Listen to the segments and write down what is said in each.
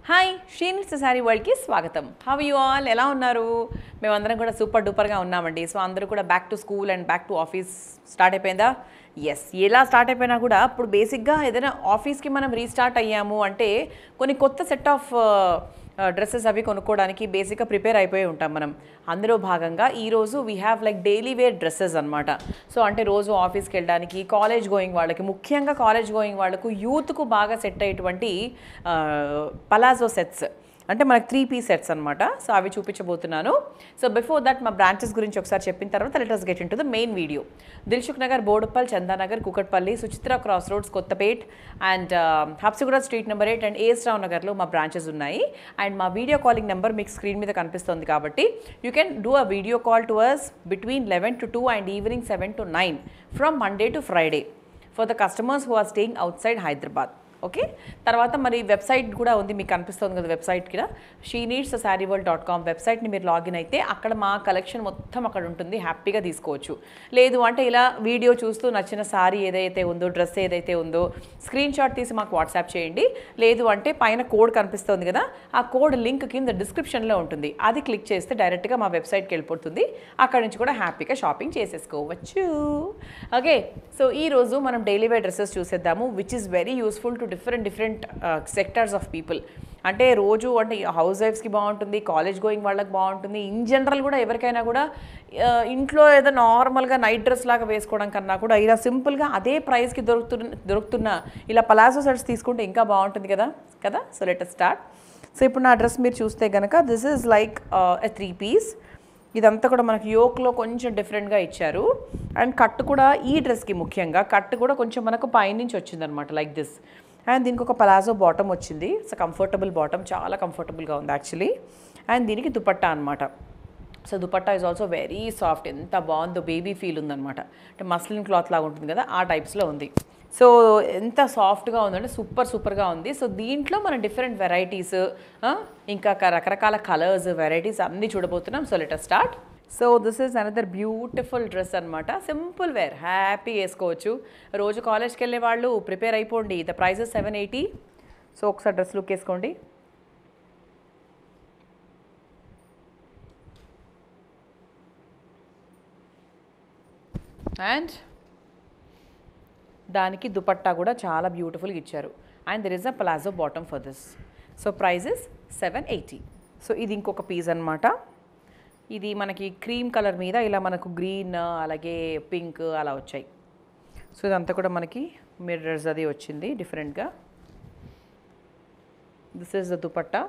hi షీనిట్స్ sari వరల్డ్కి స్వాగతం have you all ఎలా ఉన్నారు మేమందరం కూడా సూపర్ డూపర్గా ఉన్నామండి సో అందరూ కూడా back to school and back to office start అయిపోయిందా ఎస్ ఎలా స్టార్ట్ అయిపోయినా కూడా ఇప్పుడు బేసిక్గా ఏదైనా ఆఫీస్కి మనం రీస్టార్ట్ అయ్యాము అంటే కొన్ని కొత్త సెట్ ఆఫ్ డ్రెస్సెస్ అవి కొనుక్కోవడానికి బేసిక్గా ప్రిపేర్ అయిపోయి ఉంటాం మనం అందులో భాగంగా ఈరోజు we have like daily wear dresses అనమాట సో అంటే రోజు ఆఫీస్కి వెళ్ళడానికి కాలేజ్ గోయింగ్ వాళ్ళకి ముఖ్యంగా కాలేజ్ గోయింగ్ వాళ్ళకు యూత్కు బాగా సెట్ అయ్యేటువంటి పలాజో సెట్స్ అంటే మనకు త్రీ పీస్ సెట్స్ అనమాట సో అవి చూపించబోతున్నాను సో బిఫోర్ దట్ మా బ్రాంచెస్ గురించి ఒకసారి చెప్పిన తర్వాత let's get in to the main video Dilsukh Nagar Boduppal Chandanagar Kukatpally Suchitra cross roads Kothapet and Habsiguda street number eight and AS Rao నగర్లో మా బ్రాంచెస్ ఉన్నాయి అండ్ మా వీడియో కాలింగ్ నెంబర్ మీకు స్క్రీన్ మీద కనిపిస్తుంది కాబట్టి you can do a video call to us between eleven to two and evening seven to nine from Monday to Friday for the customers who are staying outside Hyderabad okay తర్వాత మరి website కూడా ఉంది మీకు కనిపిస్తుంది కదా website కింద she needs saree world dot com వెబ్సైట్ని మీరు లాగిన్ అయితే అక్కడ మా కలెక్షన్ మొత్తం అక్కడ ఉంటుంది హ్యాపీగా తీసుకోవచ్చు లేదు అంటే ఇలా వీడియో చూస్తూ నచ్చిన సారీ ఏదైతే ఉందో డ్రెస్ ఏదైతే ఉందో స్క్రీన్ షాట్ తీసి మాకు వాట్సాప్ చేయండి లేదు అంటే పైన కోడ్ కనిపిస్తుంది కదా ఆ కోడ్ లింక్ కింద డిస్క్రిప్షన్లో ఉంటుంది అది క్లిక్ చేస్తే డైరెక్ట్గా మా వెబ్సైట్కి వెళ్ళిపోతుంది అక్కడ నుంచి కూడా హ్యాపీగా షాపింగ్ చేసేసుకోవచ్చు ఓకే సో ఈరోజు మనం డైలీ వేర్ డ్రెస్సెస్ చూసేద్దాము which is very useful to different different sectors of people అంటే రోజు అంటే హౌస్ వైఫ్స్కి బాగుంటుంది కాలేజ్ గోయింగ్ వాళ్ళకి బాగుంటుంది ఇన్ జనరల్ కూడా ఎవరికైనా కూడా ఆ, ఇంట్లో ఏదో నార్మల్గా నైట్ డ్రెస్ లాగా వేసుకోవడం కన్నా కూడా ఇలా సింపుల్గా అదే ప్రైస్కి దొరుకుతున్న దొరుకుతున్న ఇలా పలాసో సెట్స్ తీసుకుంటే ఇంకా బాగుంటుంది కదా కదా సో లెట్ స్టార్ట్ సో ఇప్పుడు నా డ్రెస్ మీరు చూస్తే కనుక this is like a three piece ఇదంతా కూడా మనకి యోక్లో కొంచెం డిఫరెంట్గా ఇచ్చారు అండ్ కట్ కూడా ఈ డ్రెస్కి ముఖ్యంగా కట్ కూడా కొంచెం మనకు పైనుంచి వచ్చిందనమాట లైక్ దిస్ అండ్ దీనికి ఒక పలాజో బాటమ్ వచ్చింది ఇట్స్ కంఫర్టబుల్ బాటమ్ చాలా కంఫర్టబుల్గా ఉంది యాక్చువల్లీ అండ్ దీనికి దుపట్టా అనమాట so dupatta is also very soft ఎంత బాగుందో బేబీ ఫీల్ ఉందన్నమాట అంటే మస్లిన్ క్లాత్ లాగా ఉంటుంది కదా ఆ టైప్స్లో ఉంది సో ఎంత సాఫ్ట్గా ఉందంటే సూపర్ సూపర్గా ఉంది సో దీంట్లో మనం డిఫరెంట్ వెరైటీస్ ఇంకా క- రకరకాల కలర్స్ వెరైటీస్ అన్నీ చూడబోతున్నాం so let's start so this is another beautiful dress అనమాట సింపుల్ వేర్ హ్యాపీ వేసుకోవచ్చు రోజు కాలేజ్కి వెళ్ళే వాళ్ళు ప్రిపేర్ అయిపోండి the prices seven eighty so ఒకసారి డ్రెస్ లుక్ వేసుకోండి అండ్ దానికి దుపట్టా కూడా చాలా బ్యూటిఫుల్గా ఇచ్చారు and there is a palazzo bottom for this so prices seven eighty so ఇది ఇంకొక పీస్ అనమాట ఇది మనకి క్రీమ్ కలర్ మీద ఇలా మనకు గ్రీన్ అలాగే పింక్ అలా వచ్చాయి సో ఇదంతా కూడా మనకి మిర్రర్స్ అది వచ్చింది డిఫరెంట్గా దిస్ ఇస్ ద దుపట్టా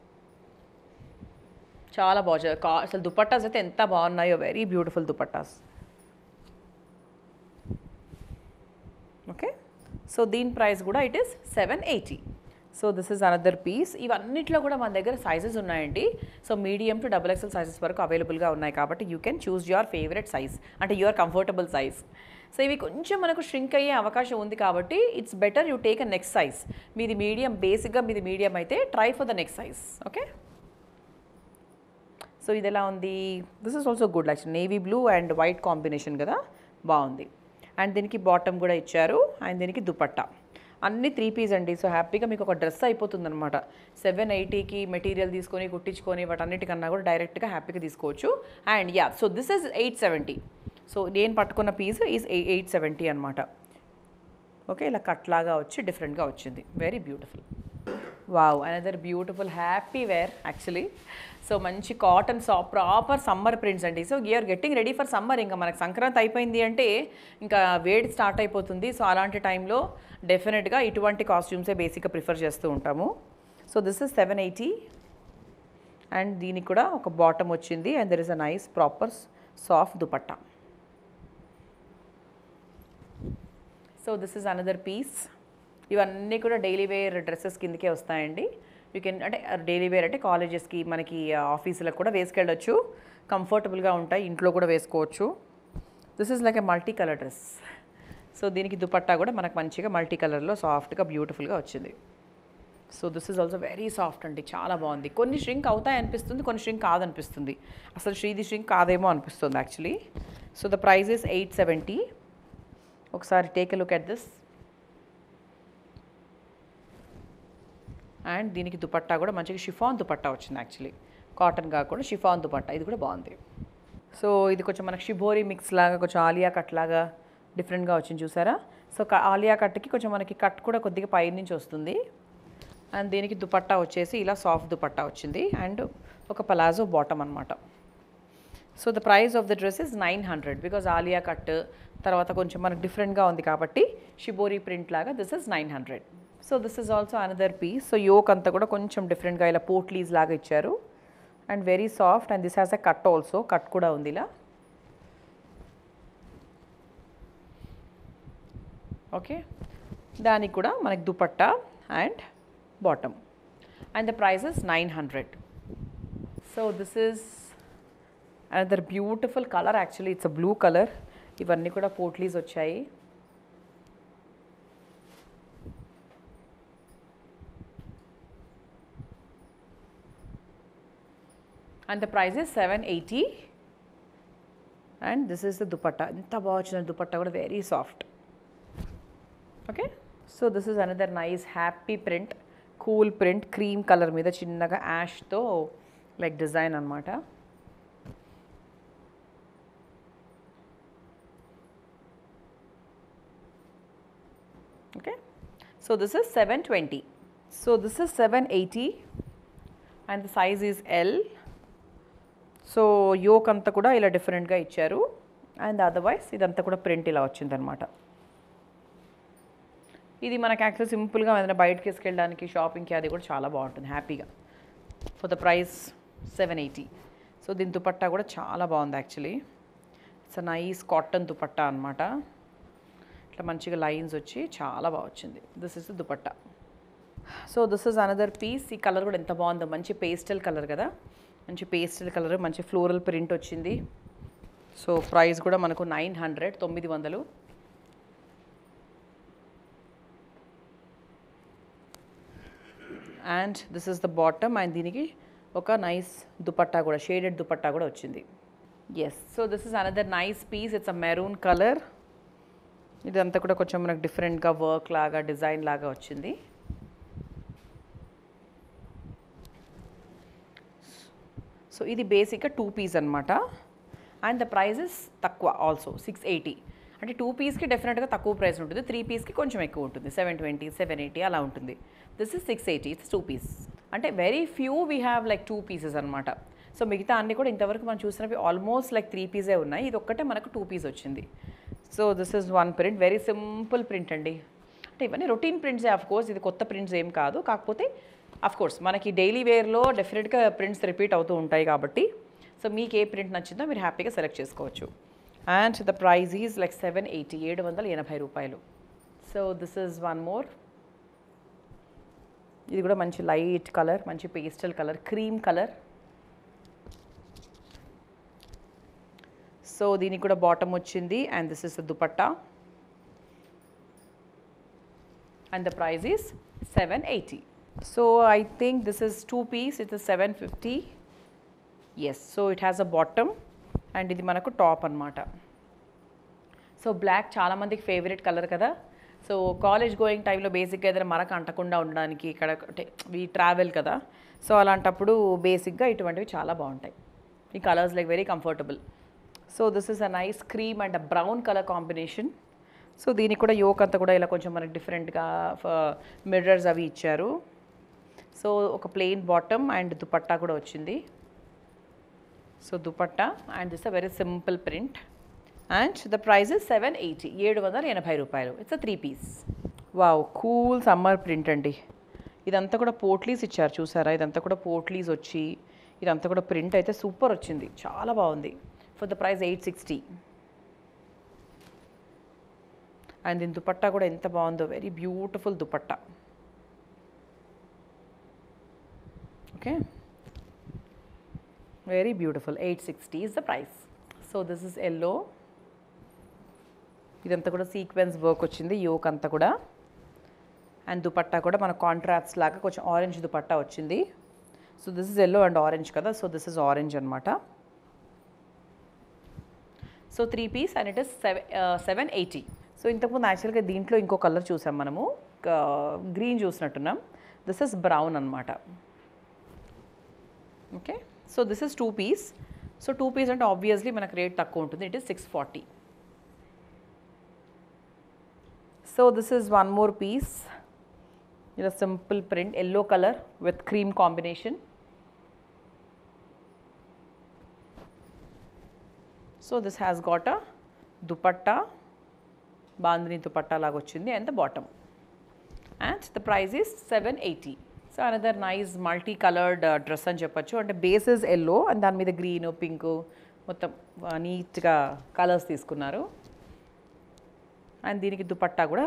చాలా బాగా కా అసలు దుపట్టాస్ అయితే ఎంత బాగున్నాయో very beautiful dupattas okay so దీని ప్రైస్ కూడా it is seven eighty so this is another piece ఇవన్నిట్లో కూడా మన దగ్గర సైజెస్ ఉన్నాయండి so medium to double XL sizes వరకు అవైలబుల్గా ఉన్నాయి కాబట్టి you can choose your favourite size అంటే యువర్ కంఫర్టబుల్ సైజ్ సో ఇవి కొంచెం మనకు ష్రింక్ అయ్యే అవకాశం ఉంది కాబట్టి it's better you take a next size మీది మీడియం బేసిక్గా మీది మీడియం అయితే try for the next size okay so ఇది ఎలా ఉంది this is also good actual navy blue and white combination కదా బాగుంది అండ్ దీనికి బాటమ్ కూడా ఇచ్చారు అండ్ దీనికి దుపట్టా అన్ని త్రీ పీస్ అండి సో హ్యాపీగా మీకు ఒక డ్రెస్ అయిపోతుంది అనమాట సెవెన్ ఎయిటీకి మెటీరియల్ తీసుకొని కుట్టించుకొని వాటన్నిటికన్నా కూడా డైరెక్ట్గా హ్యాపీగా తీసుకోవచ్చు and ya so this is eight seventy so నేను పట్టుకున్న పీస్ ఈజ్ ఎయిట్ సెవెంటీ అనమాట ఓకే ఇలా కట్ లాగా వచ్చి డిఫరెంట్గా వచ్చింది very beautiful wow another beautiful happy wear actually so మంచి కాటన్ సా ప్రాపర్ సమ్మర్ ప్రింట్స్ అండి so you're getting ready for summer ఇంకా మనకు సంక్రాంతి అయిపోయింది అంటే ఇంకా వేడి స్టార్ట్ అయిపోతుంది సో అలాంటి టైంలో డెఫినెట్గా ఇటువంటి కాస్ట్యూమ్సే బేసిక్గా ప్రిఫర్ చేస్తూ ఉంటాము so this is seven eighty and దీనికి కూడా ఒక బాటమ్ వచ్చింది and there is a nice proper soft dupatta so this is another piece ఇవన్నీ కూడా డైలీ వేర్ డ్రెస్సెస్ కిందకే వస్తాయండి యూ కెన్ అంటే డైలీ వేర్ అంటే కాలేజెస్కి మనకి ఆఫీసులకు కూడా వేసుకెళ్ళొచ్చు కంఫర్టబుల్గా ఉంటాయి ఇంట్లో కూడా వేసుకోవచ్చు this is like a multi colour dress so దీనికి దుపట్టా కూడా మనకు మంచిగా మల్టీ కలర్లో సాఫ్ట్గా బ్యూటిఫుల్గా వచ్చింది so this is also very soft అండి చాలా బాగుంది కొన్ని ష్రింక్ అవుతాయి అనిపిస్తుంది కొన్ని ష్రింక్ కాదనిపిస్తుంది అసలు శ్రీది ష్రింక్ కాదేమో అనిపిస్తుంది actually so the price is eight seventy ఒకసారి take a look at this and దీనికి దుపట్టా కూడా మంచిగా షిఫాన్ దుపట్టా వచ్చింది యాక్చువల్లీ కాటన్ కాకుండా షిఫాన్ దుపట్టా ఇది కూడా బాగుంది సో ఇది కొంచెం మనకి షిబోరి మిక్స్ లాగా కొంచెం ఆలియా కట్ లాగా డిఫరెంట్గా వచ్చింది చూసారా సో క- ఆలియా కట్కి కొంచెం మనకి కట్ కూడా కొద్దిగా పై నుంచి వస్తుంది అండ్ దీనికి దుపట్టా వచ్చేసి ఇలా సాఫ్ట్ దుపట్టా వచ్చింది అండ్ ఒక పలాజో బాటమ్ అనమాట so the price of the dress is nine hundred because Alia cut తర్వాత కొంచెం మనకు డిఫరెంట్గా ఉంది కాబట్టి షిబోరి ప్రింట్ లాగా this is nine hundred so this is also another piece so yoke అంతా కూడా కొంచెం డిఫరెంట్గా ఇలా పోట్లీస్ లాగా ఇచ్చారు and very soft and this has a cut also cut కూడా ఉంది ఇలా ఓకే దానికి కూడా మనకి dupatta and bottom and the price is nine hundred so this is another beautiful colour actually it's a blue colour ఇవన్నీ కూడా పోట్లీస్ వచ్చాయి and the price is seven eighty and this is the dupatta ఎంత బాగా వచ్చిన దుపట్టా కూడా very soft okay so this is another nice happy print cool print cream colour మీద చిన్నగా యాష్తో లైక్ డిజైన్ అనమాట okay so this is 720 so this is 780 and the size is l so yoke అంతా కూడా ఇలా డిఫరెంట్గా ఇచ్చారు అండ్ అదర్వైజ్ ఇదంతా కూడా ప్రింట్ ఇలా వచ్చిందనమాట ఇది మనకి యాక్చువల్ సింపుల్గా ఏదైనా బయటకి తీసుకెళ్ళడానికి షాపింగ్కి అది కూడా చాలా బాగుంటుంది హ్యాపీగా for the price seven eighty so దీని దుపట్టా కూడా చాలా బాగుంది actually it's a nice cotton dupatta అనమాట ఇట్లా మంచిగా లైన్స్ వచ్చి చాలా బాగా వచ్చింది this is dupatta so this is another piece ఈ కలర్ కూడా ఎంత బాగుందో మంచి పేస్టల్ కలర్ కదా మంచి పేస్టల్ కలర్ మంచి ఫ్లోరల్ ప్రింట్ వచ్చింది సో ప్రైస్ కూడా మనకు నైన్ హండ్రెడ్ తొమ్మిది వందలు and this is the bottom and దీనికి ఒక నైస్ దుపట్టా కూడా షేడెడ్ దుపట్టా కూడా వచ్చింది yes so this is another nice piece it's a maroon colour ఇదంతా కూడా కొంచెం మనకు డిఫరెంట్గా వర్క్ లాగా డిజైన్ లాగా వచ్చింది సో ఇది బేసిక్గా టూ పీస్ అనమాట అండ్ ద ప్రైజెస్ తక్కువ ఆల్సో సిక్స్ ఎయిటీ అంటే టూ పీస్కి డెఫినెట్గా తక్కువ ప్రైస్ ఉంటుంది త్రీ పీస్కి కొంచెం ఎక్కువ ఉంటుంది సెవెన్ ట్వంటీ సెవెన్ ఎయిటీ అలా ఉంటుంది this is six eighty it's two piece అంటే very few we have like two pieces అనమాట సో మిగతా అన్ని కూడా ఇంతవరకు మనం చూసినవి ఆల్మోస్ట్ లైక్ త్రీ పీసే ఉన్నాయి ఇది ఒక్కటే మనకు టూ పీస్ వచ్చింది so this is one print very simple print అండి అంటే ఇవన్నీ రొటీన్ ప్రింట్సే ఆఫ్ కోర్స్ ఇది కొత్త ప్రింట్స్ ఏం కాదు కాకపోతే అఫ్ కోర్స్ మనకి డైలీ వేర్లో డెఫినెట్గా ప్రింట్స్ రిపీట్ అవుతూ ఉంటాయి కాబట్టి సో మీకు ఏ ప్రింట్ నచ్చిందో మీరు హ్యాపీగా సెలెక్ట్ చేసుకోవచ్చు and the price is like seven eighty ఏడు వందల ఎనభై రూపాయలు so this is one more ఇది కూడా మంచి లైట్ కలర్ మంచి pastel colour cream colour so దీనికి కూడా బాటమ్ వచ్చింది and this is the dupatta and the price is 780 so i think this is two piece it is 750 yes so it has a bottom and ఇది మనకు top అన్నమాట so black చాలామందికి favourite colour కదా so college going టైంలో బేసిక్గా ఏదైనా మరక అంటకుండా ఉండడానికి ఇక్కడ అంటే ఈ ట్రావెల్ కదా సో అలాంటప్పుడు బేసిక్గా ఇటువంటివి చాలా బాగుంటాయి ఈ colours like very comfortable so this is a nice cream and a brown colour combination so దీనికి కూడా యోక్ అంతా కూడా ఇలా కొంచెం మనకి డిఫరెంట్గా మిర్రర్స్ అవి ఇచ్చారు సో ఒక ప్లెయిన్ బాటమ్ అండ్ దుపట్టా కూడా వచ్చింది so dupatta and this a very simple print and the price is seven eighty ఏడు వందల ఎనభై రూపాయలు it's a three piece wow cool summer print అండి ఇదంతా కూడా పోట్లీస్ ఇచ్చారు చూసారా ఇదంతా కూడా పోట్లీస్ వచ్చి ఇదంతా కూడా ప్రింట్ అయితే సూపర్ వచ్చింది చాలా బాగుంది for the price eight sixty and దీని దుపట్టా కూడా ఎంత బాగుందో very beautiful dupatta okay very beautiful eight sixty is the price so this is yellow ఇదంతా కూడా సీక్వెన్స్ వర్క్ వచ్చింది యోక్ అంతా కూడా అండ్ దుపట్టా కూడా మన కాంట్రాక్ట్స్ లాగా కొంచెం ఆరెంజ్ దుపట్టా వచ్చింది so this is yellow and orange కదా సో దిస్ ఇస్ ఆరెంజ్ అనమాట so three piece and it is seven seven eighty so ఇంతకుముందు యాక్చువల్గా దీంట్లో ఇంకో కలర్ చూసాం మనము గ్రీన్ చూసినట్టున్నాం దిస్ ఇస్ బ్రౌన్ అనమాట okay so this is two piece so two piece అంటే ఆబ్వియస్లీ మనకు రేట్ తక్కువ ఉంటుంది it is six forty so this is one more piece ఇలా simple print yellow colour with cream combination so this has got a dupatta bandhani dupatta లాగా వచ్చింది and the bottom and the price is seven eighty so another nice multi coloured dress అని చెప్పొచ్చు అంటే base is yellow and దాని మీద green pink మొత్తం నీట్గా colours తీసుకున్నారు అండ్ దీనికి దుపట్టా కూడా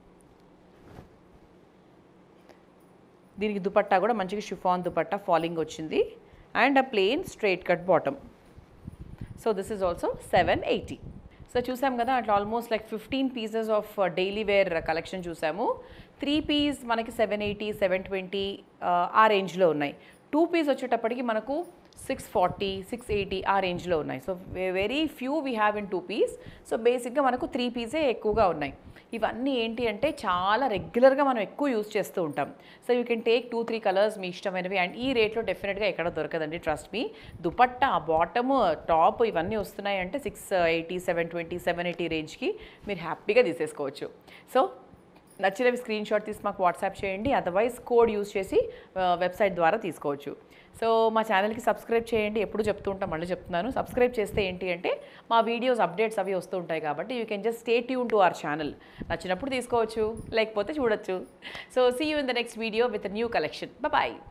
దీనికి దుపట్టా కూడా మంచిగా షిఫాన్ దుపట్టా ఫాలింగ్ వచ్చింది and a plain straight cut bottom so this is also seven eighty so చూసాం కదా అట్లా almost like fifteen pieces of daily wear collection చూసాము త్రీ పీస్ మనకి సెవెన్ ఎయిటీ సెవెన్ ట్వంటీ ఆ రేంజ్లో ఉన్నాయి టూ పీస్ వచ్చేటప్పటికి మనకు సిక్స్ ఫార్టీ సిక్స్ ఎయిటీ ఆ రేంజ్లో ఉన్నాయి so very few we have in two piece so బేసిక్గా మనకు త్రీ పీసే ఎక్కువగా ఉన్నాయి ఇవన్నీ ఏంటి అంటే చాలా రెగ్యులర్గా మనం ఎక్కువ యూస్ చేస్తూ ఉంటాం so you can take two three colours మీ ఇష్టమైనవి అండ్ ఈ రేట్లో డెఫినెట్గా ఎక్కడ దొరకదండి trust me dupatta bottom top ఇవన్నీ వస్తున్నాయి అంటే six eighty seven twenty seven eighty రేంజ్కి మీరు హ్యాపీగా తీసేసుకోవచ్చు సో నచ్చినవి స్క్రీన్ షాట్ తీసి మాకు వాట్సాప్ చేయండి అదర్వైజ్ కోడ్ యూస్ చేసి వెబ్సైట్ ద్వారా తీసుకోవచ్చు సో మా ఛానల్కి సబ్స్క్రైబ్ చేయండి ఎప్పుడు చెప్తూ ఉంటాం మళ్ళీ చెప్తున్నాను సబ్స్క్రైబ్ చేస్తే ఏంటి అంటే మా వీడియోస్ అప్డేట్స్ అవి వస్తూ ఉంటాయి కాబట్టి you can just stay tune to our channel నచ్చినప్పుడు తీసుకోవచ్చు లేకపోతే చూడొచ్చు so see you in the next video with new collection bye